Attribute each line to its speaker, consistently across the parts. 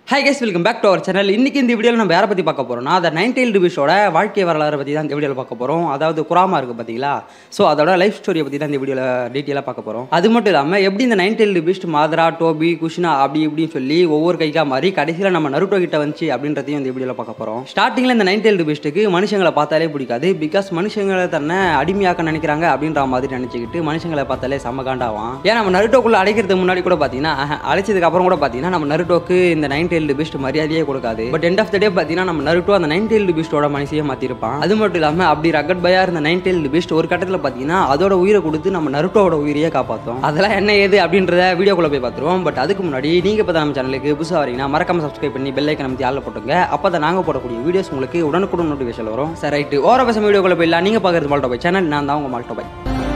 Speaker 1: high guys welcome back to our channel இன்னைக்கு இந்த வீடியோவில் நம்ம யாரை பற்றி பார்க்க போறோம்னா அந்த நைன் டெயில் டிபிஷோட வாழ்க்கை வரலாறு பற்றி தான் இந்த வீடியோவில் பார்க்க போகிறோம் அதாவது குராமா இருக்குது பார்த்தீங்களா ஸோ அதோட லைஃப் ஸ்டோரியை பற்றி தான் இந்த வீடியோவில் டீட்டெயிலாக பார்க்க போகிறோம் அது மட்டும் இல்லாமல் எப்படி இந்த nine tail beast Madara Tobi Kushina அப்படி இப்படின்னு சொல்லி ஒவ்வொரு கைக்கா மாதிரி கடைசியில் நம்ம நருட்டோ கிட்ட வந்துச்சு அப்படின்றதையும் இந்த வீடியோவில் பார்க்க போகிறோம் ஸ்டார்டிங்கில் இந்த நைன் டெயில் டிபிஸ்ட்டுக்கு மனுஷங்களை பார்த்தாலே பிடிக்காது பிகாஸ் மனுஷங்களை தன்னை அடிமையாக்க நினைக்கிறாங்க அப்படின்ற மாதிரி நினச்சிக்கிட்டு மனுஷங்களை பார்த்தாலே செம்ம காண்டாவான் ஏன் நம்ம நருட்டோக்குள்ளே அடைக்கிறதுக்கு முன்னாடி கூட பார்த்தீங்கன்னா அஹ், அழைச்சதுக்கு அப்புறம் கூட பார்த்தீங்கன்னா நம்ம நருட்டோக்கு இந்த நைன் டெயில் பெஸ்ட் மரியாதையே கொடுக்காது but end of the day பார்த்தீங்கன்னா நம்ம நருட்டோ அந்த நைன் டெயில் பெஸ்ட்டோட மனசையே மாற்றிருப்பான் அது மட்டும் இல்லாமல் அப்படி ரகட் பயா இருந்த நைன் டெயில் பெஸ்ட் ஒரு கட்டத்தில் பார்த்தீங்கன்னா அதோட உயிரை கொடுத்து நம்ம நருட்டோட உயிரையே காப்பாற்றும் அதெல்லாம் என்ன ஏது அப்படின்றத வீடியோக்குள்ளே போய் பார்த்துருவோம் பட் அதுக்கு முன்னாடி நீங்கள் இப்போ நம்ம சேனலுக்கு புதுசாக வரீங்கன்னா மறக்காம சப்ஸ்கிரைப் பண்ணி பெல் ஐக்கன் அமைத்தி ஆளில் போட்டுங்க அப்போ தான் நாங்கள் போடக்கூடிய வீடியோஸ் உங்களுக்கு உடனுக்குடன் நோட்டிஃபிகேஷன் வரும் சரி ரைட்டு ஓர பசங்க வீடியோக்குள்ளே போயிடலாம் நீங்கள் பார்க்குறது மால்டோ பை சேனல் நான் தான் உங்கள் மால்டோ பை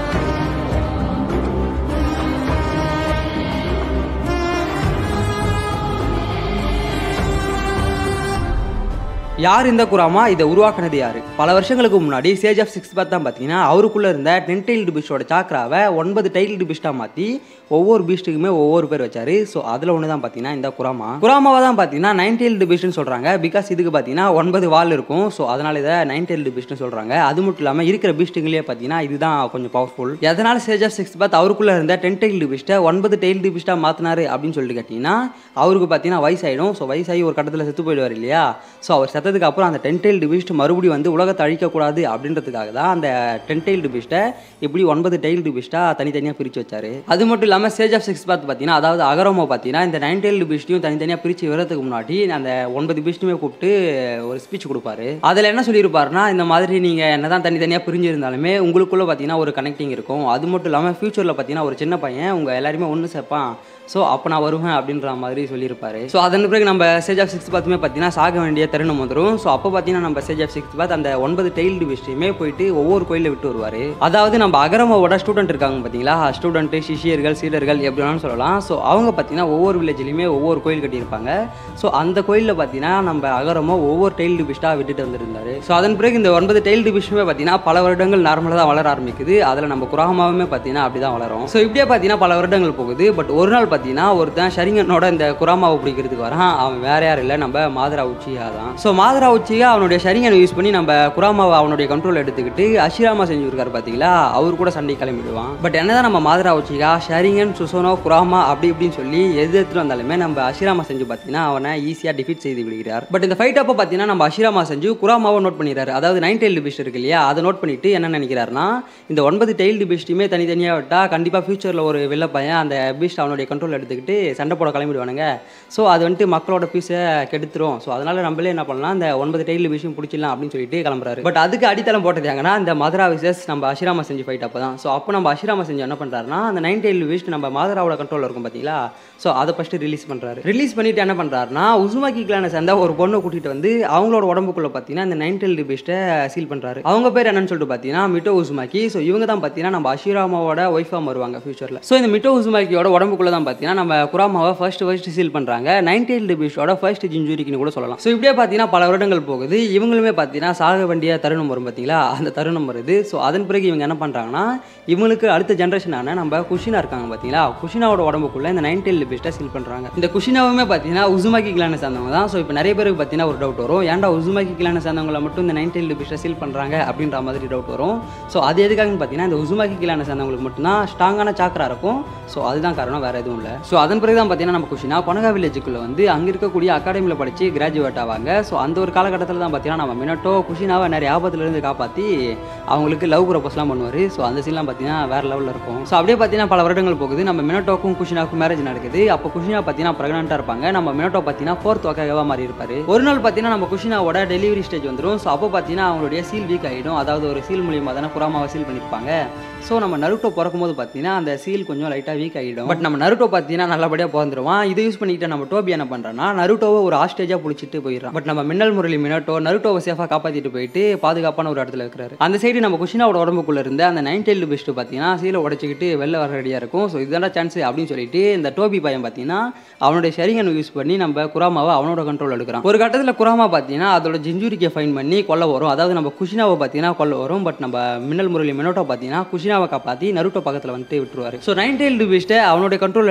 Speaker 1: யார் இந்த குராமா இதை உருவாக்குனது யாரு பல வருஷங்களுக்கு முன்னாடி சேஜ் ஆஃப் சிக்ஸ் பாத் தான் பார்த்தீங்கன்னா அவருக்குள்ள இருந்த டென் டைல்டு பிஸ்டோட சாக்ராவை ஒன்பது டைல்டு பிஸ்டா மாற்றி ஒவ்வொரு பீஸ்ட்டுக்குமே ஒவ்வொரு பேர் வச்சாரு ஸோ அதில் ஒன்று தான் பார்த்தீங்கன்னா இந்த குராமா குராமாவை தான் பார்த்தீங்கன்னா நைன் டைல்டு பிஸ்ட்னு சொல்கிறாங்க பிகாஸ் இதுக்கு பார்த்தீங்கன்னா ஒன்பது வால் இருக்கும் ஸோ அதனால இதை நைன் டைல்டு பிஸ்ட்னு சொல்கிறாங்க அது மட்டும் இல்லாமல் இருக்கிற பீஸ்ட்டுங்களே பார்த்தீங்கன்னா இதுதான் கொஞ்சம் பவர்ஃபுல் எதனால் சேஜ் ஆஃப் சிக்ஸ் பாத் அவருக்குள்ள இருந்த டென் டைல்டு பிஸ்ட்டை ஒன்பது டைல்டு பிஸ்டா மாற்றினாரு அப்படின்னு சொல்லிட்டு கேட்டிங்கன்னா அவருக்கு பார்த்தீங்கன்னா வயசாயிடும் ஸோ வயசாகி ஒரு கட்டத்தில் செத்து போயிடுவார் இல்லையா ஸோ அவர் செத்ததுக்கு அப்புறம் அந்த டென்டைல்டு பீஸ்ட் மறுபடியும் வந்து உலகத்தை அழிக்கக்கூடாது அப்படின்றதுக்காக தான் அந்த டென்டைல்டு பீஸ்ட்டை இப்படி ஒன்பது டைல்டு பீஸ்ட்டாக தனித்தனியாக பிரித்து வச்சாரு அது மட்டும் இல்லாமல் சேஜ் ஆஃப் சிக்ஸ் பார்த்து பார்த்தீங்கன்னா அதாவது அகரோமோ பார்த்தீங்கன்னா இந்த நைன் டைல்டு பீஸ்ட்டையும் தனித்தனியாக பிரித்து வரதுக்கு முன்னாடி அந்த ஒன்பது பீஸ்ட்டுமே கூப்பிட்டு ஒரு ஸ்பீச் கொடுப்பாரு அதில் என்ன சொல்லியிருப்பாருன்னா இந்த மாதிரி நீங்கள் என்ன தான் தனித்தனியாக பிரிஞ்சிருந்தாலுமே உங்களுக்குள்ளே பார்த்தீங்கன்னா ஒரு கனெக்டிங் இருக்கும் அது மட்டும் இல்லாமல் ஃபியூச்சரில் பார்த்தீங்கன்னா ஒரு சின்ன பையன் உங்கள் எல்லாருமே ஒன்று சேர்ப்பான் ஸோ அப்போ நான் வருவேன் அப்படின்ற மாதிரி சொல்லியிருப்பாரு ஸோ அதன் பிறகு நம்ம ஸ்டேஜ் ஆஃப் சிக்ஸ் பார்த்துமே பார்த்தீங்கன்னா சாக வேண்டிய தருணம் வந்துடும் ஸோ அப்போ பார்த்தீங்கன்னா நம்ம ஸ்டேஜ் ஆஃப் சிக்ஸ் பார்த்து அந்த ஒன்பது டைல்டு விஷயமே போயிட்டு ஒவ்வொரு கோயிலில் விட்டு வருவார் அதாவது நம்ம அகரமாவோட ஸ்டூடெண்ட் இருக்காங்க பார்த்தீங்களா ஸ்டூடெண்ட்டு சிஷியர்கள் சீடர்கள் எப்படி வேணாலும் சொல்லலாம் ஸோ அவங்க பார்த்தீங்கன்னா ஒவ்வொரு வில்லேஜ்லையுமே ஒவ்வொரு கோயில் கட்டியிருப்பாங்க ஸோ அந்த கோயிலில் பார்த்தீங்கன்னா நம்ம அகரமோ ஒவ்வொரு டைல்டு பிஸ்ட்டாக விட்டுட்டு வந்திருந்தாரு ஸோ அதன் பிறகு இந்த ஒன்பது டைல்டு பிஸ்ட்டுமே பார்த்தீங்கன்னா பல வருடங்கள் நார்மலாக தான் வளர ஆரம்பிக்குது அதில் நம்ம குராமாவுமே பார்த்தீங்கன்னா அப்படி தான் வளரும் ஸோ இப்படியே பார்த்தீங்கன்னா பல வருடங்கள் போகுது பட் ஒரு நாள் பார்த்தீங்கன்னா ஒருத்தன் ஷரிங்கனோட இந்த குராமாவை பிடிக்கிறதுக்கு வரான் அவன் வேற யாரும் இல்லை நம்ம மாதரா உச்சியா தான் ஸோ மாதரா உச்சியா அவனுடைய ஷரிங்கனை யூஸ் பண்ணி நம்ம குராமாவை அவனுடைய கண்ட்ரோல் எடுத்துக்கிட்டு அஷிராமா செஞ்சுருக்காரு பார்த்தீங்களா அவர் கூட சண்டை கிளம்பிடுவான் பட் என்னதான் நம்ம மாதரா உச்சியா ஷரிங்கன் சுசோனோ குராமா அப்படி இப்படின்னு சொல்லி எது எடுத்துட்டு வந்தாலுமே நம்ம அஷிராமா செஞ்சு பார்த்தீங்கன்னா அவனை ஈஸியாக டிஃபீட் செய்து விடுகிறார் பட் இந்த ஃபைட் அப்போ பார்த்தீங்கன்னா நம்ம அஷிராமா செஞ்சு குராமாவை நோட் பண்ணிடுறாரு அதாவது நைன் டைல்டு பிஸ்ட் இருக்கு இல்லையா அதை நோட் பண்ணிட்டு என்ன நினைக்கிறாருன்னா இந்த ஒன்பது டைல்டு பிஸ்ட்டுமே தனித்தனியாக விட்டா கண்டிப்பாக ஃபியூச்சரில் ஒரு வெள்ள பையன் அந்த பீஸ்ட் அவனுடைய கண்ட்ரோல் எடுத்துக்கிட்டு சண்டை போட கிளம்பிடுவானுங்க ஸோ அது வந்துட்டு மக்களோட பீஸை கெடுத்துரும் ஸோ அதனால நம்மளே என்ன பண்ணலாம் இந்த ஒன்பது டைல் விஷயம் பிடிச்சிடலாம் அப்படின்னு சொல்லிட்டு கிளம்புறாரு பட் அதுக்கு அடித்தளம் போட்டது எங்கன்னா இந்த மதுரா விசஸ் நம்ம அஷிராமா செஞ்சு ஃபைட் அப்போ தான் ஸோ அப்போ நம்ம அஷிராமா செஞ்சு என்ன பண்ணுறாருன்னா அந்த நைன் டைல் விஷ் நம்ம மதுராவோட கண்ட்ரோல் இருக்கும் பார்த்தீங்களா ஸோ அதை ஃபஸ்ட்டு ரிலீஸ் பண்ணுறாரு ரிலீஸ் பண்ணிட்டு என்ன பண்ணுறாருன்னா உசுமாக்கி கிளானை சேர்ந்த ஒரு பொண்ணை கூட்டிகிட்டு வந்து அவங்களோட உடம்புக்குள்ள பார்த்தீங்கன்னா இந்த நைன் டைல் பெஸ்ட்டை சீல் பண்ணுறாரு அவங்க பேர் என்னன்னு சொல்லிட்டு பார்த்தீங்கன்னா மிட்டோ உசுமாக்கி ஸோ இவங்க தான் பார்த்தீங்கன்னா நம்ம அஷிராமாவோட ஒய்ஃபாக வருவாங்க ஃபியூச்சரில் ஸோ இந்த மிட்டோ உசுமாக்கியோட உடம்புக்குள்ள தான் பார்த்தீங்கன்னா நம்ம குராமாவை ஃபர்ஸ்ட் ஃபர்ஸ்ட் சீல் பண்ணுறாங்க நைன் டைல் பீஸ்டோட ஃபர்ஸ்ட் ஜிஞ்சுரிக்குன்னு கூட சொல்லலாம் ஸோ இப்படியே பார்த்தீங்கன்னா பல வருடங்கள் போகுது இவங்களுமே பார்த்தீங்கன்னா சாக வேண்டிய தருணம் வரும் பார்த்தீங்களா அந்த தருணம் வருது ஸோ அதன் பிறகு இவங்க என்ன பண்ணுறாங்கன்னா இவங்களுக்கு அடுத்த ஜென்ரேஷனான நம்ம குஷினா இருக்காங்க பார்த்தீங்களா குஷினாவோட உடம்புக்குள்ள இந்த நைன் டைல் பீஸ்ட்டை சீல் பண்ணுறாங்க இந்த குஷினாவுமே பார்த்தீங்கன்னா உசுமாக்கி கிளானை சேர்ந்தவங்க தான் ஸோ இப்போ நிறைய பேருக்கு பார்த்தீங்கன்னா ஒரு டவுட் வரும் ஏன்டா உசுமாக்கி கிளானை சேர்ந்தவங்களை மட்டும் இந்த நைன் டைல் பீஸ்ட்டை சீல் பண்ணுறாங்க அப்படின்ற மாதிரி டவுட் வரும் ஸோ அது எதுக்காகன்னு பார்த்தீங்கன்னா இந்த உசுமாக்கி கிளானை சேர்ந்தவங்களுக்கு மட்டும்தான் ஸ்ட்ராங்கான சாக்கரா இருக்கும் ஸோ அதுதான் காரணம் வேறு எதுவும் இல்லை ஸோ அதன் பிறகு தான் பார்த்தீங்கன்னா நம்ம குஷினா கொனகா வில்லேஜுக்குள்ளே வந்து அங்கே இருக்கக்கூடிய அகாடமியில் படித்து கிராஜுவேட் ஆவாங்க ஸோ அந்த ஒரு காலகட்டத்தில் தான் பார்த்தீங்கன்னா நம்ம மினட்டோ குஷினாவை நிறைய ஆபத்துலேருந்து காப்பாற்றி அவங்களுக்கு லவ் ப்ரப்போஸ்லாம் பண்ணுவார் ஸோ அந்த சீன்லாம் பார்த்தீங்கன்னா வேறு லெவலில் இருக்கும் ஸோ அப்படியே பார்த்தீங்கன்னா பல வருடங்கள் போகுது நம்ம மினட்டோக்கும் குஷினாவுக்கும் மேரேஜ் நடக்குது அப்போ குஷினா பார்த்தீங்கன்னா ப்ரெக்னெண்ட்டாக இருப்பாங்க நம்ம மினட்டோ பார்த்தீங்கன்னா ஃபோர்த் ஒக்காகவா மாதிரி இருப்பார் ஒரு நாள் பார்த்தீங்கன்னா நம்ம குஷினாவோட டெலிவரி ஸ்டேஜ் வந்துடும் ஸோ அப்போ பார்த்தீங்கன்னா அவங்களுடைய சீல் வீக் ஆகிடும் அதாவது ஒரு சீல் மூலியமாக தானே குராமாவை சீல் பண்ணியிருப்பாங்க ஸோ நம்ம நருட்டோ பிறக்கும் போது பார்த்தீங்கன்னா அந்த சீல் கொஞ்சம் லைட்டாக வீக் ஆகிடும் பட் நம்ம நருட்டோ பார்த்தீங்கன்னா நல்லபடியாக பிறந்துருவான் இதை யூஸ் பண்ணிக்கிட்டு நம்ம டோபி என்ன பண்ணுறான்னா நருட்டோவை ஒரு ஆஸ்டேஜாக பிடிச்சிட்டு போயிடறான் பட் நம்ம மின்னல் முரளி மினட்டோ நருட்டோவை சேஃபாக காப்பாற்றிட்டு போயிட்டு பாதுகாப்பான ஒரு இடத்துல இருக்கிறாரு அந்த சைடு நம்ம குஷினாவோட உடம்புக்குள்ள இருந்து அந்த நைன் டெயில் பெஸ்ட்டு பார்த்தீங்கன்னா சீலை உடச்சிக்கிட்டு வெளில வர ரெடியாக இருக்கும் ஸோ இதுதான சான்ஸ் அப்படின்னு சொல்லிட்டு இந்த டோபி பையன் பார்த்தீங்கன்னா அவனுடைய ஷரிங்கன் யூஸ் பண்ணி நம்ம குராமாவை அவனோட கண்ட்ரோல் எடுக்கிறான் ஒரு கட்டத்தில் குராமா பார்த்தீங்கன்னா அதோட ஜிஞ்சுரிக்கை ஃபைன் பண்ணி கொல்ல வரும் அதாவது நம்ம குஷினாவை பார்த்தீங்கன்னா கொல்ல வரும் பட் நம்ம மின்னல் முரளி மினோட்டோ பார்த்தீங்கன்னா குஷினாவை காப்பாற்றி நருட்டோ பக்கத்தில் வந்துட்டு விட்டுருவாரு ஸோ நைன் டெயில் பீஸ்ட்டை அவனுடைய கண்ட்ரோல்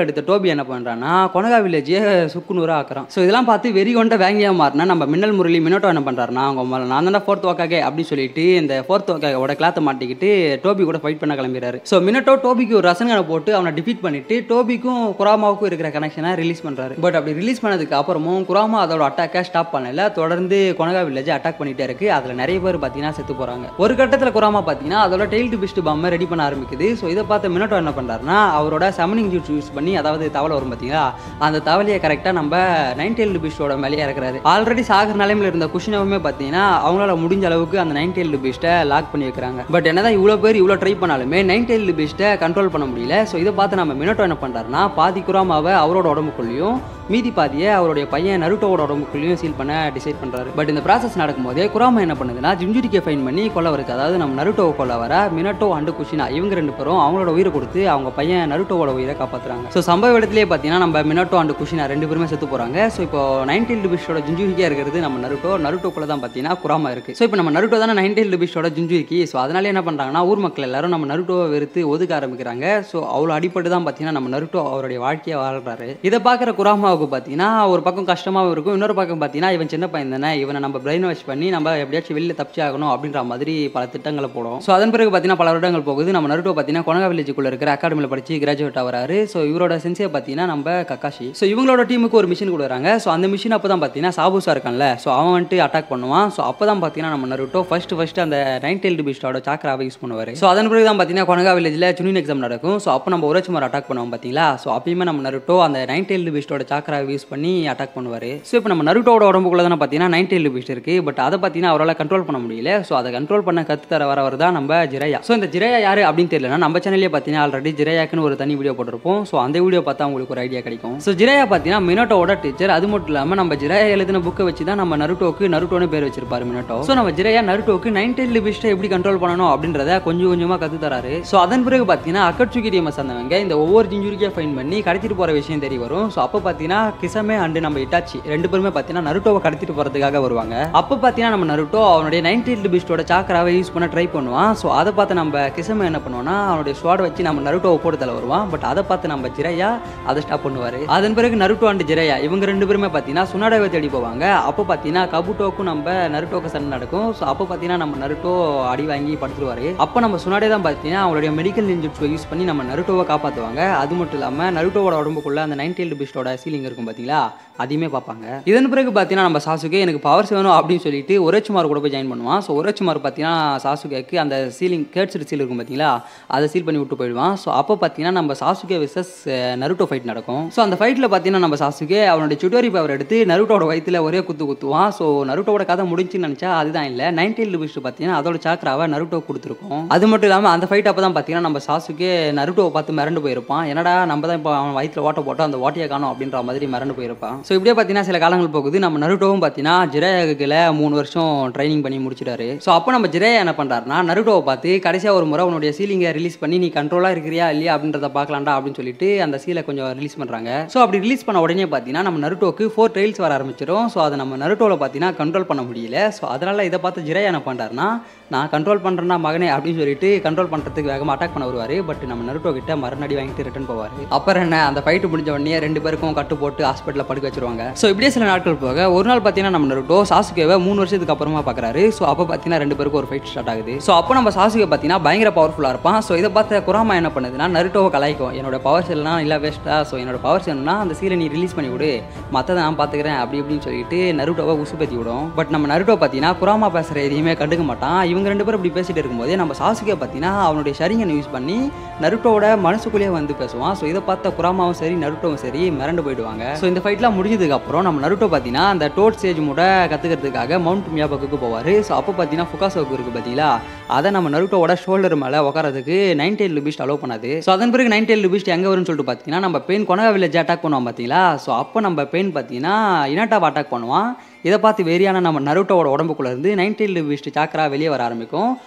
Speaker 1: எடுத்த டோபி என்ன பண்ணுறான்னா கொனகா வில்லேஜே சுக்குநூறாக ஆக்குறான் ஸோ இதெல்லாம் பார்த்து வெறி கொண்ட வேங்கியாக மாறினா நம்ம மின்னல் முரளி மினோட்டோ என்ன பண்ணுறாருனா அவங்க ம- நான் தானே ஃபோர்த் வாக்காகே அப்படின்னு சொல்லிட்டு இந்த ஃபோர்த் வாக்காவோட கிளாத்தை மாட்டிக்கிட்டு டோபி கூட ஃபைட் பண்ண கிளம்பிடுறாரு ஸோ மினோட்டோ டோபிக்கு ஒரு ரசன்களை போட்டு அவனை டிஃபீட் பண்ணிட்டு டோபிக்கும் குராமாவுக்கும் இருக்கிற கனெக்ஷனை ரிலீஸ் பண்ணுறாரு பட் அப்படி ரிலீஸ் பண்ணதுக்கு அப்புறமும் குராமா அதோட அட்டாக்கை ஸ்டாப் பண்ணல தொடர்ந்து கொனகா வில்லேஜ் அட்டாக் பண்ணிட்டே இருக்கு அதில் நிறைய பேர் பார்த்தீங்கன்னா செத்து போகிறாங்க ஒரு கட்டத்தில் குராமா பார்த்தீங்கன்னா அதோட டெயில் டு பிஸ்ட் பாம்பை ரெடி பண்ண ஆரம்பிக்குது ஸோ இதை பார்த்த மினோட்டோ என்ன பண்ணுறாருனா அவரோட சமனிங் ஜூஸ் யூஸ் பண்ணி அதாவது தவளை வரும் பார்த்தீங்களா அந்த தவளையை கரெக்டாக நம்ம நைன் டெயில் பிஸ்டோட மேலேயே இறக்குறாரு ஆல்ரெடி சாகர நிலைமையில் இருந்த குஷினவுமே பார்த்தீங்கன்னா அவங்களால முடிஞ்ச அளவுக்கு அந்த நைன் டெயில் பிஸ்ட்டை லாக் பண்ணி வைக்கிறாங்க பட் என்னதான் இவ்வளோ பேர் இவ்வளோ ட்ரை பண்ணாலுமே நைன் டெயில் பிஸ்ட்டை கண்ட்ரோல் பண்ண முடியல ஸோ இதை பார்த்து நம்ம மினோட்டோ என்ன பண்ணுறாருனா பாதி குராமாவை அவரோட உடம்புக்குள்ளேயும் மீதி பாதியை அவருடைய பையன் நருட்டோவோட உடம்புக்குள்ளேயும் சீல் பண்ண டிசைட் பண்ணுறாரு பட் இந்த ப்ராசஸ் நடக்கும்போதே குராமா என்ன பண்ணுதுன்னா ஜிம்ஜுரிக்கை ஃபைன் பண்ணி கொல்ல வருது அதாவது நம்ம நருட்டோவை கொல்ல வர மினட்டோ அண்டு குஷினா இவங்க ரெண்டு பேரும் அவங்களோட உயிரை கொடுத்து அவங்க பையன் நருட்டோவோட உயிரை காப்பாற்றுறாங்க ஸோ சம்பவ இடத்துலேயே பார்த்தீங்கன்னா நம்ம மினட்டோ அண்டு குஷினா ரெண்டு பேருமே செத்து போகிறாங்க ஸோ இப்போ நைன்டீன் லிபிஷோட ஜிஞ்சுரிக்கியாக இருக்கிறது நம்ம நருட்டோ நருட்டோக்குள்ள தான் பார்த்தீங்கன்னா குராமா இருக்குது ஸோ இப்போ நம்ம நருட்டோ தானே நைன்டீன் லிபிஷோட ஜிஞ்சுரிக்கி ஸோ அதனால என்ன பண்ணுறாங்கன்னா ஊர் மக்கள் எல்லாரும் நம்ம நருட்டோவை வெறுத்து ஒதுக்க ஆரம்பிக்கிறாங்க ஸோ அவ்வளோ அடிப்பட்டு தான் பார்த்தீங்கன்னா நம்ம நருட்டோ அவருடைய வாழ்க்கையை வாழ்றாரு இதை பார்க்குற குராமாவுக்கு பார்த்தீங்கன்னா ஒரு பக்கம் கஷ்டமாகவும் இருக்கும் இன்னொரு பக்கம் பார்த்தீங்கன்னா இவன் சின்ன பையன் தானே இவனை நம்ம பிரெயின் வாஷ் பண்ணி நம்ம எப்படியாச்சும் வெளியில் தப்பிச்சு ஆகணும் அப்படின்ற மாதிரி பல திட்டங்களை போடும் ஸோ அதன் பிறகு பார்த்தீங்கன்னா பல வருடங்கள் போகுது நம்ம நருட்டோ பார்த்தீங்கன்னா கொனகா வில்லேஜுக்குள்ள இருக்கிற அகாடமியில் படிச்சு கிராஜுவேட் ஆகிறாரு ஸோ இவரோட சென்சியை பார்த்தீங்கன்னா நம்ம கக்காஷி ஸோ இவங்களோட டீமுக்கு ஒரு மிஷின் கொடுக்குறாங்க ஸோ அந்த மிஷின் அப்போ தான் பார்த்தீங்கன்னா சாபுசா இருக்கான்ல ஸோ அவன் வந்துட்டு அட்டாக் பண்ணுவான் ஸோ அப்போ தான் பார்த்தீங்கன்னா நம்ம நருட்டோ ஃபர்ஸ்ட் ஃபர்ஸ்ட் அந்த நைன் டெயில் பிஸ்டோட சாக்கராவை யூஸ் பண்ணுவார் ஸோ அதன் பிறகு தான் பார்த்தீங்கன்னா கொனகா வில்லேஜில் சுனின் எக்ஸாம் நடக்கும் ஸோ அப்போ நம்ம ஒரேச்சுமார் அட்டாக் பண்ணுவோம் பார்த்தீங்களா ஸோ அப்பயுமே நம்ம நருட்டோ அந்த நைன் டெயில் பிஸ்டோட சாக்கராவை யூஸ் பண்ணி அட்டாக் பண்ணுவார் ஸோ இப்போ நம்ம நருட்டோட உடம்புக்குள்ள தானே பார்த்தீங்கன்னா நைன் டெயில் பிஸ்ட் இருக்குது பட் அதை பார்த்தீங்கன்னா அவரால் கண்ட்ரோல் பண்ண முடியல ஸோ அதை கண்ட்ரோல் பண்ண கற்று தர வரவர் தான் நம்ம ஜிரையா ஸோ இந்த ஜிரையா யார் அப்படின்னு தெரியலனா நம்ம சேனல்லே பார்த்தீங்கன்னா ஆல்ரெடி ஜிரையாக்குன்னு ஒரு தனி வீடியோ போட்டிருப்போம் ஸோ அந்த வீடியோ பார்த்தா உங்களுக்கு ஒரு ஐடியா கிடைக்கும் ஸோ ஜிரையா பார்த்தீங்கன்னா மினோட்டோட டீச்சர் அது மட்டும் இல்லாமல் நம்ம ஜிரையா எழுதின புக்கை வச்சு தான் நம்ம நருட்டோக்கு நருட்டோன்னு பேர் வச்சிருப்பாரு மினோட்டோ ஸோ நம்ம ஜிரையா நருட்டோக்கு நைன் டெயில் பிஸ்ட்டை எப்படி கண்ட்ரோல் பண்ணணும் அப்படின்றத கொஞ்சம் கொஞ்சமாக கற்று தராரு ஸோ அதன் பிறகு பார்த்தீங்கன்னா அக்கட்சுகி டீமை சேர்ந்தவங்க இந்த ஒவ்வொரு ஜிஞ்சுரிக்கா ஃபைன் பண்ணி கடத்திட்டு போகிற விஷயம் தெரிய வரும் ஸோ அப்போ பார்த்தீங்கன்னா கிசமே அண்டு நம்ம இட்டாச்சி ரெண்டு பேருமே பார்த்தீங்கன்னா நருட்டோவை கடத்திட்டு போகிறதுக்காக வருவாங்க அப்போ பார்த்தீங்கன்னா நம்ம நருட்டோ அவனுடைய நைன் டெயில் பிஸ்டோட சாக்கராவை யூஸ் பண்ண ட்ரை பண்ணுவான் ஸோ அதை பார்த்து நம்ம கிசமே என்ன பண்ணுவோம்னா அவனுடைய ஸ்வாட் வச்சு நம்ம நருட்டோவை போட்டு தலை வருவான் பட் அதை பார்த்து நம்ம ஜிரையா அதை ஸ்டாப் பண்ணுவார் அதன் பிறகு நருட்டோ அண்ட் ஜிரையா இவங்க ரெண்டு பேருமே பார்த்தீங்கன்னா சுனாடாவை தேடி போவாங்க அப்போ பார்த்தீங்கன்னா கபுட்டோக்கும் நம்ம நருட்டோக்கு சண்டை நடக்கும் ஸோ அப்போ பார்த்தீங்கன்னா நம்ம நருட்டோ அடி வாங்கி படுத்துருவாரு அப்போ நம்ம சுனாடே தான் பார்த்தீங்கன்னா அவங்களுடைய மெடிக்கல் இன்ஜெக்ட்ஸை யூஸ் பண்ணி நம்ம நருட்டோவை காப்பாற்றுவாங்க அது மட்டும் இல்லாமல் நருட்டோவோட உடம்புக்குள்ள அந்த நைன் டெயில் பிஸ்டோட சீலிங் இருக்கும் பார்த்தீங்களா அதையுமே பார்ப்பாங்க இதன் பிறகு பார்த்தீங்கன்னா நம்ம சாசுகே எனக்கு பவர்ஸ் வேணும் அப்படின்னு சொல்லிட்டு ஒரேச்சுமார் கூட போய் ஜாயின் பண்ணுவான் ஸோ ஒரேச்சுமார் பார்த்தீங்கன்னா சாசுகேக்கு அந்த சீலிங் கேட்ஸ்டு சீல் இருக்கும் பார்த்தீங்களா அதை சீல் பண்ணி விட்டு போயிடுவான் ஸோ அப்போ பார்த்தீங்கன்னா நம்ம சாசுகே விசஸ் நருட்டோ ஃபைட் நடக்கும் ஸோ அந்த ஃபைட்டில் பார்த்தீங்கன்னா நம்ம சாசுகே அவனுடைய சுட்டோரி பவர் எடுத்து நருட்டோட வயித்துல ஒரே குத்து குத்துவான் ஸோ நருட்டோட கதை முடிஞ்சுன்னு நினச்சா அதுதான் இல்லை நைன்டீன் லிபிஸ்ட் பார்த்தீங்கன்னா அதோட சாக்கராவை நருட்டோ கொடுத்துருக்கோம் அது மட்டும் இல்லாமல் அந்த ஃபைட் அப்போ தான் பார்த்தீங்கன்னா நம்ம சாசுகே நருட்டோவை பார்த்து மிரண்டு போயிருப்பான் என்னடா நம்ம தான் இப்போ அவன் வயித்துல ஓட்ட போட்டோம் அந்த ஓட்டையை காணும் அப்படின்ற மாதிரி மிரண்டு போயிருப்பான் ஸோ இப்படியே பார்த்தீங்கன்னா சில காலங்கள் போகுது நம்ம நருட்டோவும் பார்த்தீங்கன்னா ஜிரேயாகுல மூணு வருஷம் ட்ரைனிங் பண்ணி முடிச்சிட்டாரு ஸோ அப்போ நம்ம ஜிரேயா என்ன பண்ணுறாருனா நருட்டோவை பார்த்து கடைசியாக ஒரு முறை உன்னுடைய சீலிங்கை ரிலீஸ் பண்ணி நீ கண்ட்ரோலாக இருக்கிறியா இல்லையா அப்படின்றத பார்க்கலாம்டா அப்படின்னு சொல்லிட்டு அந்த சீலை கொஞ்சம் ரிலீஸ் பண்ணுறாங்க ஸோ அப்படி ரிலீஸ் பண்ண உடனே பார்த்தீங்கன்னா நம்ம நருட்டோக்கு ஃபோர் ட்ரெயில்ஸ் வர ஆரம்பிச்சிடும் ஸோ அதை நம்ம நருட்டோவில் பார்த்தீங்கன்னா கண்ட்ரோல் பண்ண முடியல ஸோ அதனால் இதை பார்த்து ஜிரேயா என்ன பண்ணுறாருனா நான் கண்ட்ரோல் பண்ணுறேன்னா மகனே அப்படின்னு சொல்லிட்டு கண்ட்ரோல் பண்ணுறதுக்கு வேகமாக அட்டாக் பண்ண வருவார் பட் நம்ம நருட்டோ கிட்ட மறுநடி வாங்கிட்டு ரிட்டர்ன் போவார் அப்புறம் என்ன அந்த ஃபைட்டு முடிஞ்ச உடனே ரெண்டு பேருக்கும் கட்டு போட்டு ஹாஸ்பிட்டலில் படுக்க வச்சிருவாங்க ஸோ இப்படியே சில நாட்கள் போக ஒரு நாள் பார்த்தீங்கன்னா நம்ம நருட்டோ சாசுகேவை மூணு வருஷத்துக்கு அப்புறமா பார்க்குறாரு ஸோ அப்போ பார்த்தீங்கன்னா ரெண்டு பேருக்கும் ஒரு ஃபைட் ஸ்டார்ட் ஆகுது ஸோ அப்போ நம்ம சாசுகே பார்த்தீங்கன்னா பயங்கர பவர்ஃபுல்லாக இருப்பான் ஸோ இதை பார்த்த குராமா என்ன பண்ணுதுன்னா நருட்டோவை கலாய்க்கும் என்னோட பவர் செல்லாம் இல்லை வேஸ்ட்டா ஸோ என்னோட பவர் செல்னா அந்த சீலை நீ ரிலீஸ் பண்ணி விடு மற்றதை நான் பார்த்துக்கிறேன் அப்படி இப்படின்னு சொல்லிட்டு நருட்டோவை உசுப்பேத்தி விடும் பட் நம்ம நருட்டோ பார்த்தீங்கன்னா குராமா பேசுகிற எதையுமே கண்டுக்க மாட்டான் இவங்க ரெண்டு பேரும் இப்படி பேசிட்டு இருக்கும்போதே நம்ம சாசுகே பார்த்தீங்கன்னா அவனுடைய ஷரிங்கனை யூஸ் பண்ணி நருட்டோட மனசுக்குள்ளேயே வந்து பேசுவான் ஸோ இதை பார்த்த குராமாவும் சரி நருட்டோவும் சரி மிரண்டு போயிடுவாங்க ஸோ இந்த ஃபைட்லாம் முடிஞ்சதுக்கு அப்புறம் நம்ம நருட்டோ பார்த்தீங்கன்னா அந்த டோட் ஸ்டேஜ் மூட கற்றுக்கிறதுக்காக மவுண்ட் மியாபக்குக்கு போவார் ஸோ அப்போ பார்த்தீங்கன்னா ஃபுகாசோக்கு இருக்குது பார்த்தீங்களா அதை நம்ம நருட்டோவோட ஷோல்டர் மேலே உட்காரதுக்கு நைன் டெயில் லிபிஸ்ட் அலோவ் பண்ணாது ஸோ அதன் பிறகு நைன் டெயில் லிபிஸ்ட் எங்கே வரும்னு சொல்லிட்டு பார்த்தீங்கன்னா நம்ம பெயின் கொனகா வில்லேஜ் அட்டாக் பண்ணுவோம் பார்த்தீங்களா ஸோ அப்போ நம்ம பெயின் பார்த்தீங்கன்னா இனாட்டாவை அட்டாக் பண்ணுவான் இதை பார்த்து வெறியான நம்ம நருட்டோவோட உடம்புக்குள்ள இருந்து நைன் டெயில் லிபிஸ்ட் சாக்கரா வெளியே வர ஆரம்பிக்கும்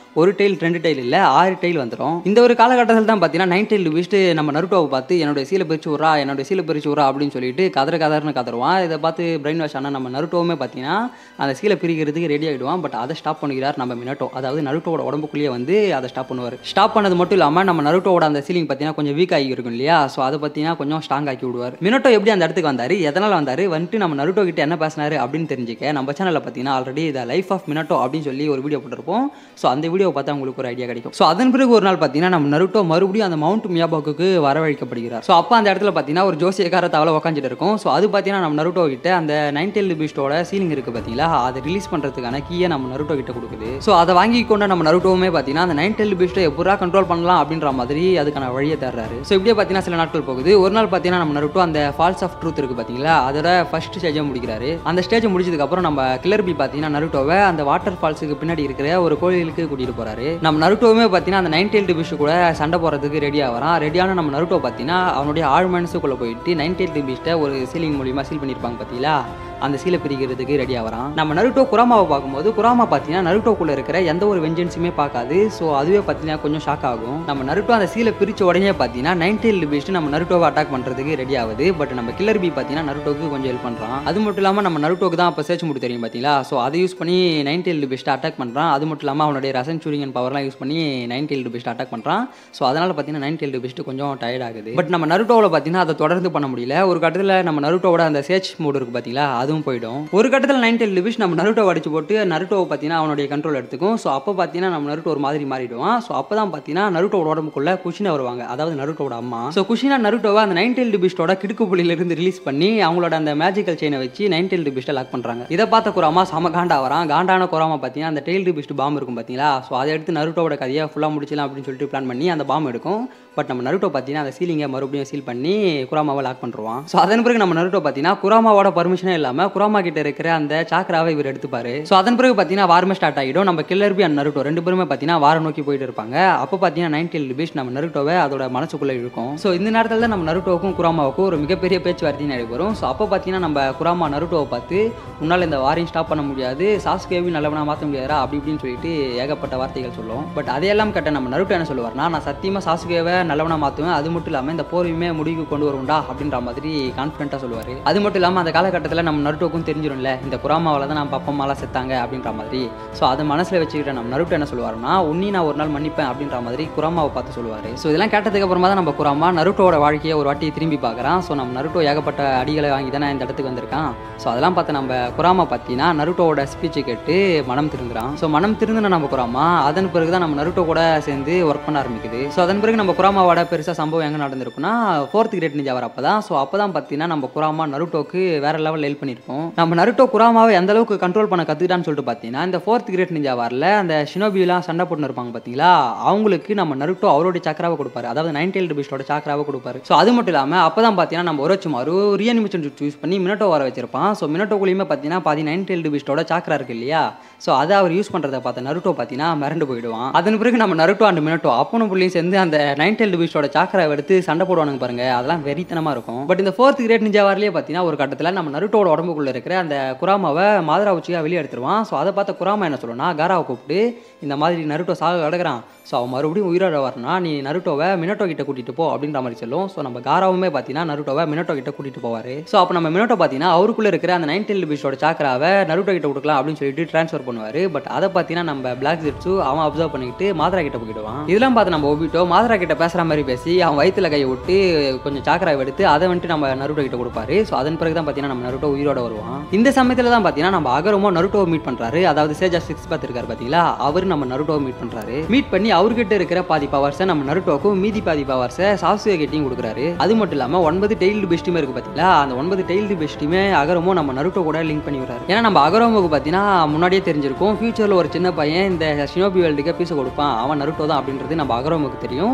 Speaker 1: ஒரு டைல் ரெண்டு டைல் இல்லை ஆறு டைல் வந்துடும் இந்த ஒரு காலகட்டத்தில் தான் பார்த்தீங்கன்னா நைன் டைல் பீஸ்ட் நம்ம நருட்டோவை பார்த்து என்னோட சீலை பிரிச்சு விட்றா என்னோட சீலை பிரிச்சு விட்றா அப்படின்னு சொல்லிட்டு கதற கதர்னு கதருவான் இதை பார்த்து பிரெயின் வாஷ் ஆனால் நம்ம நருட்டோவுமே பார்த்தீங்கன்னா அந்த சீலை பிரிக்கிறதுக்கு ரெடி ஆகிடுவான் பட் அதை ஸ்டாப் பண்ணிக்கிறார் நம்ம மினட்டோ அதாவது நருட்டோட உடம்புக்குள்ளேயே வந்து அதை ஸ்டாப் பண்ணுவார் ஸ்டாப் பண்ணது மட்டும் இல்லாமல் நம்ம நருட்டோட அந்த சீலிங் பார்த்தீங்கன்னா கொஞ்சம் வீக் ஆகி இருக்கும் இல்லையா ஸோ அதை பார்த்தீங்கன்னா கொஞ்சம் ஸ்ட்ராங் ஆக்கி விடுவார் மினட்டோ எப்படி அந்த இடத்துக்கு வந்தார் எதனால் வந்தார் வந்துட்டு நம்ம நருட்டோ கிட்ட என்ன பேசினாரு அப்படின்னு தெரிஞ்சுக்க நம்ம சேனலில் பார்த்தீங்கன்னா already the life of Minato அப்படின்னு சொல்லி ஒரு வீடியோ போட்டிருப்போம் ஸோ அந்த வீடியோ பார்த்தா உங்களுக்கு ஒரு ஐடியா கிடைக்கும் ஸோ அதன் பிறகு ஒரு நாள் பார்த்தீங்கன்னா நம்ம நருட்டோ மறுபடியும் அந்த மவுண்ட் மியாபாக்கு வரவழைக்கப்படுகிறார் ஸோ அப்போ அந்த இடத்துல பார்த்தீங்கன்னா ஒரு ஜோசியக்கார தவளை உட்காந்துட்டு இருக்கும் ஸோ அது பார்த்தீங்கன்னா நம்ம நருட்டோ கிட்ட அந்த நைன் டெல் பீஸ்டோட சீலிங் இருக்குது பார்த்தீங்களா அதை ரிலீஸ் பண்ணுறதுக்கான கீயை நம்ம நருட்டோ கிட்ட கொடுக்குது ஸோ அதை வாங்கி கொண்ட நம்ம நருட்டோவுமே பார்த்தீங்கன்னா அந்த நைன் டெல் பீஸ்ட்டை எப்படா கண்ட்ரோல் பண்ணலாம் அப்படின்ற மாதிரி அதுக்கான வழியை தர்றாரு ஸோ இப்படியே பார்த்தீங்கன்னா சில நாட்கள் போகுது ஒரு நாள் பார்த்தீங்கன்னா நம்ம நருட்டோ அந்த ஃபால்ஸ் ஆஃப் ட்ரூத் இருக்குது பார்த்தீங்களா அதோட ஃபர்ஸ்ட் ஸ்டேஜை முடிக்கிறாரு அந்த ஸ்டேஜை முடிச்சதுக்கப்புறம் நம்ம கிளர் பி பார்த்தீங்கன்னா நருட்டோவை அந்த வாட்டர் ஃபால்ஸுக்கு பின்னாடி இருக்கிற ஒரு கோயிலுக்கு கூட்டிகிட்டு போகிறாரு நம்ம நருட்டோவுமே பார்த்தீங்கன்னா அந்த நைன் டெயில் பிஷ் கூட சண்டை போடுறதுக்கு ரெடியாக வரான் ரெடியான நம்ம நருட்டோ பார்த்தீங்கன்னா அவனுடைய ஆழ் மனசுக்குள்ளே போயிட்டு நைன் டெயில் பீஸ்ட்டை ஒரு சீலிங் மூலியமாக சீல் பண்ணியிருப்பாங்க பார்த்தீங்களா அந்த சீலை பிரிக்கிறதுக்கு ரெடியாக வரான் நம்ம நருட்டோ குராமாவை பார்க்கும்போது குராமா பார்த்தீங்கன்னா நருட்டோக்குள்ளே இருக்கிற எந்த ஒரு வெஞ்சன்ஸுமே பார்க்காது ஸோ அதுவே பார்த்தீங்கன்னா கொஞ்சம் ஷாக் ஆகும் நம்ம நருட்டோ அந்த சீலை பிரித்த உடனே பார்த்தீங்கன்னா நைன் டெயில் பீஸ்ட் நம்ம நருட்டோவை அட்டாக் பண்ணுறதுக்கு ரெடி ஆகுது பட் நம்ம கில்லர் பி பார்த்தீங்கன்னா நருட்டோக்கு கொஞ்சம் ஹெல்ப் பண்ணுறான் அது மட்டும் இல்லாமல் நம்ம நருட்டோக்கு தான் அப்போ சேர்ச் முடி தெரியும் பார்த்தீங்களா ஸோ அதை யூஸ் பண்ணி நைன் டெயில் பீஸ்ட்டை அட்டாக் பண்ணுறான் அது மட்டும் இல்லாமல் அவனுடைய ரசன் சூரியன் பவர்லாம் யூஸ் பண்ணி நைன் டெயில் பீஸ்ட் அட்டாக் பண்ணுறான் ஸோ அதனால் பார்த்தீங்கன்னா நைன் டெயில் பீஸ்ட் கொஞ்சம் டயர்ட் ஆகுது பட் நம்ம நருட்டோவில் பார்த்தீங்கன்னா அதை தொடர்ந்து பண்ண முடியல ஒரு கட்டத்தில் நம்ம நருட்டோவோட அந்த சேச் மோடு இருக்குது பார்த்தீங்களா அதுவும் போயிடும் ஒரு கட்டத்தில் நைன் டெல் டிவிஷ் நம்ம நருட்டோ அடிச்சு போட்டு நருட்டோவை பார்த்தீங்கன்னா அவனுடைய கண்ட்ரோல் எடுத்துக்கும் ஸோ அப்போ பார்த்தீங்கன்னா நம்ம நருட்டோ ஒரு மாதிரி மாறிடுவான் ஸோ அப்போ தான் பார்த்தீங்கன்னா நருட்டோட உடம்புக்குள்ள குஷினா வருவாங்க அதாவது நருட்டோட அம்மா ஸோ குஷினா நருட்டோவை அந்த நைன் டெல் டிபிஸ்டோட கிடுக்கு புள்ளியிலிருந்து ரிலீஸ் பண்ணி அவங்களோட அந்த மேஜிக்கல் செயினை வச்சு நைன் டெல் டிபிஸ்ட்டை லாக் பண்ணுறாங்க இதை பார்த்த குராமா செம காண்டா வரான் காண்டான குராமா பார்த்தீங்கன்னா அந்த டெயில் டிபிஸ்ட் பாம் இருக்கும் பார்த்தீங்களா ஸோ அதை எடுத்து நருட்டோட கதையை ஃபுல்லாக முடிச்சலாம் அப்படின்னு சொல்லிட்டு பிளான் பண்ணி அந்த பாம் எடுக்கும் பட் நம்ம நருட்டோ பார்த்தீங்கன்னா அந்த சீலிங்கை மறுபடியும் சீல் பண்ணி குராமாவை லாக் பண்ணுறான் ஸோ அதன் பிறகு நம்ம நருட்டோ பார்த்தீங்கன்னா குராமாவோட பர்மிஷனே இல்லாமல் குராமா கிட்ட இருக்கிற அந்த சாக்கராவை இவர் எடுத்துப்பாரு ஸோ அதன் பிறகு பார்த்தீங்கன்னா வாரமே ஸ்டார்ட் ஆகிடும் நம்ம கில்லர் பி அண்ட் நருட்டோ ரெண்டு பேருமே பார்த்தீங்கன்னா வாரம் நோக்கி போயிட்டு இருப்பாங்க அப்போ பார்த்தீங்கன்னா நைன் டெல் பீஸ் நம்ம நருட்டோவை அதோட மனசுக்குள்ளே இருக்கும் ஸோ இந்த நேரத்தில் தான் நம்ம நருட்டோவுக்கும் குராமாவுக்கும் ஒரு மிகப்பெரிய பேச்சுவார்த்தை நடைபெறும் ஸோ அப்போ பார்த்தீங்கன்னா நம்ம குராமா நருட்டோவை பார்த்து உன்னால் இந்த வாரையும் ஸ்டாப் பண்ண முடியாது சாஸ்கேவையும் நல்லவனா மாற்ற முடியாதா அப்படி இப்படின்னு சொல்லிட்டு ஏகப்பட்ட வார்த்தைகள் சொல்லும் பட் அதையெல்லாம் கட்ட நம்ம நருட்டோ என்ன சொல்லுவார்னா நான் சத்தியமாக சாஸ்கேவை நல்லவனா மாற்றுவேன் அது மட்டும் இல்லாமல் இந்த போரையுமே முடிவுக்கு கொண்டு வரும்டா அப்படின்ற மாதிரி கான்ஃபிடென்ட்டாக சொல்லுவார் அது மட்டும் இல்லாமல் அந்த காலகட்டத்தில் நம்ம நருட்டோக்கும் தெரிஞ்சிடும்ல இந்த குராமாவில் தான் நம்ம அப்பா அம்மாலாம் செத்தாங்க அப்படின்ற மாதிரி ஸோ அதை மனசில் வச்சுக்கிட்ட நம்ம நருட்டோ என்ன சொல்லுவாருன்னா உன்னி நான் ஒரு நாள் மன்னிப்பேன் அப்படின்ற மாதிரி குராமாவை பார்த்து சொல்லுவார் ஸோ இதெல்லாம் கேட்டதுக்கு அப்புறமா தான் நம்ம குராமா நருட்டோட வாழ்க்கையை ஒரு வாட்டி திரும்பி பார்க்குறான் ஸோ நம்ம நருட்டோ ஏகப்பட்ட அடிகளை வாங்கி தானே இந்த இடத்துக்கு வந்திருக்கான் ஸோ அதெல்லாம் பார்த்து நம்ம குராமா பார்த்தீங்கன்னா நருட்டோட ஸ்பீச்சை கேட்டு மனம் திருந்துறான் ஸோ மனம் திருந்தின நம்ம குராமா அதன் பிறகு தான் நம்ம நருட்டோ கூட சேர்ந்து ஒர்க் பண்ண ஆரம்பிக்குது ஸோ அதன் பிறகு நம்ம குராமாவோட பெருசாக சம்பவம் எங்கே நடந்திருக்குன்னா ஃபோர்த் கிரேட் நிஞ்சா வர அப்போ தான் ஸோ அப்போ தான் பார்த்தீங்கன்னா நம்ம குராமா நருட்டோக்கு வேற லெவல் ஹெல்ப் பண்ணியிருப்போம் நம்ம நருட்டோ குராமாவை எந்த அளவுக்கு கண்ட்ரோல் பண்ண கற்றுக்கிட்டான்னு சொல்லிட்டு பார்த்தீங்கன்னா இந்த ஃபோர்த் கிரேட் நிஞ்சா வரல அந்த ஷினோபிலாம் சண்டை போட்டு இருப்பாங்க பார்த்தீங்களா அவங்களுக்கு நம்ம நருட்டோ அவருடைய சக்கராவை கொடுப்பாரு அதாவது நைன் டெயில் பிஸ்டோட சக்கராவை கொடுப்பாரு ஸோ அது மட்டும் இல்லாமல் அப்போ தான் பார்த்தீங்கன்னா நம்ம ஒரோச்சுமாரு ரியனிமிஷன் யூஸ் பண்ணி மினட்டோ வர வச்சிருப்பான் ஸோ மினட்டோக்குள்ளேயுமே பார்த்தீங்கன்னா பாதி நைன் டெயில் பிஸ்டோட சாக்கரா இருக்கு இல்லையா ஸோ அதை அவர் யூஸ் பண்ணுறத பார்த்த நருட்டோ பார்த்தீங்கன்னா மிரண்டு போயிடுவான் அதன் பிறகு நம்ம நருட்டோ அண்ட் மினட்டோ அப்பனும் புள்ளியும் சேர்ந்து அந்த நைன் டெயில் பிஸ்டோட சாக்கராவை எடுத்து சண்டை போடுவானுங்க பாருங்க அதெல்லாம் வெறித்தனமாக இருக்கும் பட் இந்த ஃபோர்த் கிரேட் நிஞ்சா வரலையே பார்த்தீங்கன்னா ஒரு கட்டத்தில் நம்ம நருட்டோட உடம்புக்குள்ள இருக்கிற அந்த குராமாவை மாதரா உச்சியாக வெளியே எடுத்துருவான் ஸோ அதை பார்த்த குராமா என்ன சொல்லணும்னா காராவை கூப்பிட்டு இந்த மாதிரி நருட்டோ சாக கிடக்குறான் ஸோ அவன் மறுபடியும் உயிரோட வரனா நீ நருட்டோவை மினட்டோ கிட்ட கூட்டிட்டு போ அப்படின்ற மாதிரி சொல்லும் ஸோ நம்ம காராவுமே பார்த்தீங்கன்னா நருட்டோவை மினட்டோ கிட்ட கூட்டிட்டு போவார் ஸோ அப்போ நம்ம மினட்டோ பார்த்தீங்கன்னா அவருக்குள்ள இருக்கிற அந்த நைன் டெல் பிஷோட சாக்கராவை நருட்டோ கிட்ட கொடுக்கலாம் அப்படின்னு சொல்லிட்டு ட்ரான்ஸ்ஃபர் பண்ணுவார் பட் அதை பார்த்தீங்கன்னா நம்ம பிளாக் ஜெட்ஸு அவன் அப்சர்வ் பண்ணிக்கிட்டு மாதரா கிட்ட போயிடுவான் இதெல்லாம் பார்த்து நம்ம ஒபிட்டோ மாதரா கிட்ட பேசுகிற மாதிரி பேசி அவன் வயிற்றுல கையை விட்டு கொஞ்சம் சாக்கராவை எடுத்து அதை வந்துட்டு நம்ம நருட்டோ கிட்ட கொடுப்பாரு ஸோ அதன் பிறகு தான் பார்த்தீங்கன்னா நம்ம நருட்டோ உயிரோட வருவான் இந்த சமயத்தில் தான் பார்த்தீங்கன்னா நம்ம அகரமோ நருட்டோவை மீட் பண்ணுறாரு அதாவது சேஜா சிக்ஸ் பார்த்து இருக்காரு பார்த்தீங்களா அவர் நம்ம நருட்டோவை மீட் பண்ணுறாரு மீட் பண்ணி அவர்கிட்ட இருக்கிற பாதி பவர்ஸை நம்ம நருட்டோக்கும் மீதி பாதி பவர்ஸை சாசுவே கிட்டையும் கொடுக்குறாரு அது மட்டும் இல்லாமல் ஒன்பது டெய்ல்டு பெஸ்ட்டுமே இருக்கு பார்த்தீங்களா அந்த ஒன்பது டெய்ல்டு பெஸ்ட்டுமே அகரமோ நம்ம நருட்டோ கூட லிங்க் பண்ணி விடுறாரு ஏன்னா நம்ம அகரோமுக்கு பார்த்தீங்கன்னா முன்னாடியே தெரிஞ்சிருக்கும் ஃபியூச்சரில் ஒரு சின்ன பையன் இந்த ஷினோபி வேல்டுக்கு பீஸை கொடுப்பான் அவன் நருட்டோ தான் அப்படின்றது நம்ம அகரோமுக்கு தெரியும் ஸோ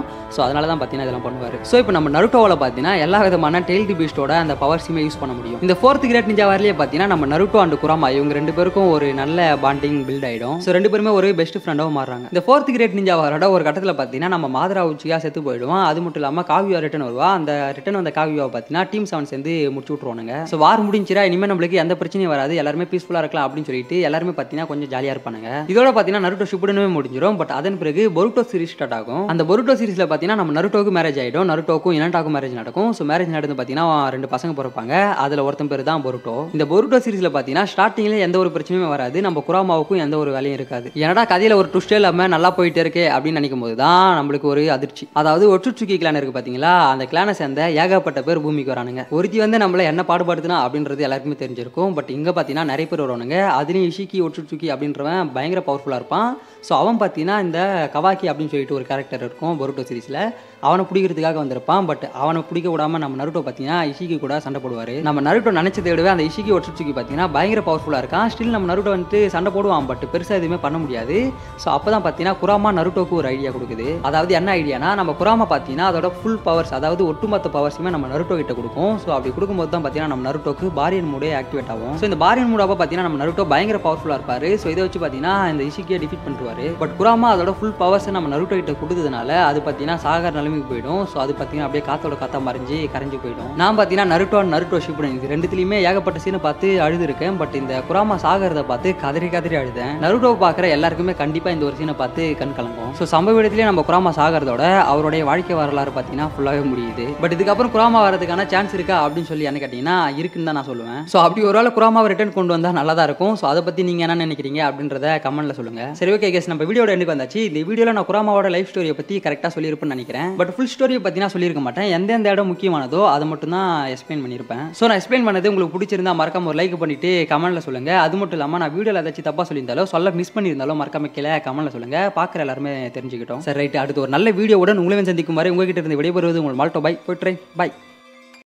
Speaker 1: அதனால தான் பார்த்தீங்கன்னா இதெல்லாம் பண்ணுவார் ஸோ இப்போ நம்ம நருட்டோவில் பார்த்தீங்கன்னா எல்லா விதமான டெய்ல் தி பீஸ்டோட அந்த பவர்ஸுமே யூஸ் பண்ண முடியும் இந்த ஃபோர்த் கிரேட் நிஞ்சா வரலையே பார்த்தீங்கன்னா நம்ம நருட்டோ அண்ட் குராமா இவங்க ரெண்டு பேருக்கும் ஒரு நல்ல பாண்டிங் பில்ட் ஆயிடும் ஸோ ரெண்டு பேருமே ஒரு பெஸ்ட் ஃப்ரெண்டாகவும் மாறுறாங்க இந்த ஃபோர்த் கிரேட் நிஞ்சா வரோட ஒரு கட்டத்தில் பார்த்தீங்கன்னா நம்ம மாதரா உச்சியாக செத்து போயிடுவோம் அது மட்டும் இல்லாமல் காவியா ரிட்டன் வருவா அந்த ரிட்டன் வந்த காவியாவை பார்த்தீங்கன்னா டீம் செவன் சேர்ந்து முடிச்சு விட்ருவானுங்க ஸோ வார் முடிஞ்சிரா இனிமேல் நம்மளுக்கு எந்த பிரச்சனையும் வராது எல்லாருமே பீஸ்ஃபுல்லாக இருக்கலாம் அப்படின்னு சொல்லிட்டு எல்லாருமே பார்த்தீங்கன்னா கொஞ்சம் ஜாலியாக இருப்பானுங்க இதோட பார்த்தீங்கன்னா நருட்டோ ஷிப்புடனுமே முடிஞ்சிடும் பட் அதன் பிறகு பொருட்டோ சீரிஸ் ஸ்டார்ட் ஆகும் அந்த பொருட்டோ சீரிஸில் பார்த்தீங்கன்னா நம்ம நருட்டோக்கு மேரேஜ் ஆகிடும் நருட்டோக்கும் இனண்டாக்கும் மேரேஜ் நடக்கும் ஸோ மேரேஜ் நடந்து பார்த்தீங்கன்னா ரெண்டு பசங்க பிறப்பாங்க அதில் ஒருத்தன் பேர் தான் பொருட்டோ இந்த பொருட்டோ சீரிஸில் பார்த்தீங்கன்னா ஸ்டார்டிங்கில் எந்த ஒரு பிரச்சனையுமே வராது நம்ம குராமாவுக்கும் எந்த ஒரு வேலையும் இருக்காது ஏன்னா கதையில் ஒரு ட்விஸ்டே இல்லாமல் நல்லா போயிட்டே இருக்கே அப்படின்னு நினைக்கும் போது தான் நம்மளுக்கு ஒரு அதிர்ச்சி அதாவது ஒற்றுச்சுக்கி கிளான் இருக்கு பார்த்தீங்களா அந்த கிளானை சேர்ந்த ஏகப்பட்ட பேர் பூமிக்கு வரானுங்க ஒருத்தி வந்து நம்மள என்ன பாடுபடுத்துனா அப்படின்றது எல்லாருக்குமே தெரிஞ்சிருக்கும் பட் இங்கே பார்த்தீங்கன்னா நிறைய பேர் வருவானுங்க அதுலேயும் இஷிக்கி ஒற்றுச்சுக்கி அப்படின்றவன் பயங்கர பவர்ஃபுல்லாக இருப்பான் ஸோ அவன் பார்த்தீங்கன்னா இந்த கவாக்கி அப்படின்னு சொல்லிட்டு ஒரு கேரக்டர் இருக்கும் பொருட்டோ சீரிஸில் அவனை பிடிக்கிறதுக்காக வந்திருப்பான் பட் அவனை பிடிக்க விடாம நம்ம நருட்டோ பார்த்தீங்கன்னா இஷிக்கு கூட சண்டை போடுவார் நம்ம நருட்டோ நினைச்சதை விடவே அந்த இஷிக்கி ஒற்றுச்சுக்கி பார்த்தீங்கன்னா பயங்கர பவர்ஃபுல்லாக இருக்கான் ஸ்டில் நம்ம நருட்டோ வந்துட்டு சண்டை போடுவான் பட் பெருசாக எதுவுமே பண்ண முடியாது ஸோ அப்போ தான் பார்த்தீங்கன்னா குராமா நருட்டோக்கு ஒரு ஐடியா கொடுக்குது அதாவது என்ன ஐடியானா நம்ம குராமா பார்த்தீங்கன்னா அதோட ஃபுல் பவர்ஸ் அதாவது ஒட்டுமொத்த பவர்ஸுமே நம்ம நருட்டோ கிட்ட கொடுக்கும் ஸோ அப்படி கொடுக்கும்போது தான் பார்த்தீங்கன்னா நம்ம நருட்டோக்கு பாரியன் மூடே ஆக்டிவேட் ஆகும் ஸோ இந்த பாரியன் மூடாக பார்த்தீங்கன்னா நம்ம நருட்டோ பயங்கர பவர்ஃபுல்லாக இருப்பார் ஸோ இதை வச்சு பார்த்தீங்கன்னா இந்த இஷிக்கியை டிஃபீட் பண்ணிடுவார் பட் குராமா அதோட ஃபுல் பவர்ஸை நம்ம நருட்டோ கிட்ட கொடுத்ததுனால அது பார்த்தீங்கன்னா சாகர் நிலைமைக்கு போயிடும் ஸோ அது பார்த்தீங்கன்னா அப்படியே காத்தோட காத்தா மறைஞ்சு கரைஞ்சு போயிடும் நான் பார்த்தீங்கன்னா நருட்டோ and நருட்டோ ஷிப்புடன் இது ரெண்டுத்துலையுமே ஏகப்பட்ட சீனை பார்த்து அழுது இருக்கேன் பட் இந்த குராமா சாகிறத பார்த்து கதறி கதறி அழுதேன் நருட்டோவை பார்க்குற எல்லாருக்குமே கண்டிப்பாக இந்த ஒரு சீனை பார்த்து கண் கலங்கும் ஸோ சம்பவ இடத்துலேயே நம்ம குராமா சாகிறதோட அவருடைய வாழ்க்கை வரலாறு பார்த்தீங்கன்னா ஃபுல்லாகவே முடியுது பட் இதுக்கப்புறம் குராமா வரதுக்கான சான்ஸ் இருக்கா அப்படின்னு சொல்லி என்ன கேட்டிங்கன்னா இருக்குன்னு தான் நான் சொல்லுவேன் ஸோ அப்படி ஒரு வேளை குராமாவை ரிட்டர்ன் கொண்டு வந்தால் நல்லா தான் இருக்கும் ஸோ அதை பற்றி நீங்கள் என்ன நினைக்கிறீங்க அப்படின்றத கமெண்ட்ல சொல்லுங்க சரி ஓகே கேஸ் நம்ம வீடியோட எண்டுக்கு வந்தாச்சு இந்த வீடியோவில் நான் குராமாவோட லைஃப் ஸ்டோரியை பற்றி கரெக்டாக சொல்லியிருப்பேன்னு நினைக்கிறேன் பட் ஃபுல் ஸ்டோரியை பற்றி நான் சொல்லியிருக்க மாட்டேன் எந்தெந்த இடம் முக்கியமானதோ அதை மட்டும் தான் எக்ஸ்பிளைன் பண்ணியிருப்பேன் ஸோ நான் எக்ஸ்பிளைன் பண்ணது உங்களுக்கு பிடிச்சிருந்தா மறக்காம ஒரு லைக் பண்ணிட்டு கமெண்ட்ல சொல்லுங்க அது மட்டும் இல்லாமல் நான் வீடியோவில் ஏதாச்சும் தப்பாக சொல்லியிருந்தாலோ சொல்ல மிஸ் பண்ணியிருந்தாலோ மறக்காம கீழே கமெண்ட்ல சொல்லுங்க பார்க்குற எல்லாருமே தெரிஞ்சுக்கிட்டோம் சரி ரைட் அடுத்து ஒரு நல்ல வீடியோவுடன் உங்களை சந்திக்கும் வரை உங்ககிட்ட இருந்து விடைபெறுவது உங்கள் மால்டோ பை போய்ட்றேன் பை